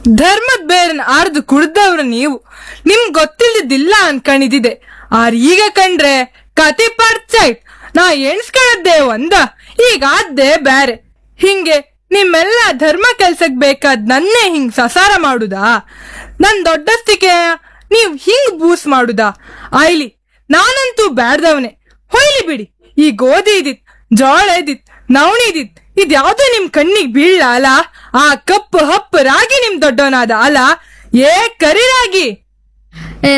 ಧರ್ಮದ್ ಬೇರನ್ ಆರ್ದು ಕುಡ್ದವ್ರು ನೀವು ನಿಮ್ ಗೊತ್ತಿಲ್ದಿದ್ದಿಲ್ಲ ಅನ್ಕಣಿದಿದೆ ಆರ್ ಈಗ ಕಂಡ್ರೆ ಕತಿ ಪರ್ಚೈಟ್ ನಾ ಎಣ್ಸ್ಕೊಳ್ಳದ್ದೆ ಒಂದ ಈಗ ಆದ್ದೆ ಬ್ಯಾರೆ ಹಿಂಗೆ ನಿಮ್ಮೆಲ್ಲ ಧರ್ಮ ಕೆಲ್ಸಕ್ ಬೇಕಾದ್ ನನ್ನೇ ಹಿಂಗ್ ಸಸಾರ ಮಾಡುದಾ ನನ್ ದೊಡ್ಡಸ್ತಿಕೆ ನೀವ್ ಹಿಂಗ್ ಬೂಸ್ ಮಾಡುದಾ ಆಯ್ಲಿ ನಾನಂತೂ ಬ್ಯಾಡ್ದವನೆ ಹೊಯ್ಲಿ ಬಿಡಿ ಈ ಗೋಧಿ ಇದಿತ್ ಜೋಳ ಇದಿತ್ ನವಣಿ ಇದಿತ್ ಇದ್ಯಾವ್ದು ನಿಮ್ ಕಣ್ಣಿಗ್ ಬೀಳ್ಲ ಅಲ ಆ ಕಪ್ಪು ಹಪ್ಪು ರಾಗಿ ನಿಮ್ ದೊಡ್ಡವನಾದ ಅಲ ಏ ಕರಿ ರಾಗಿ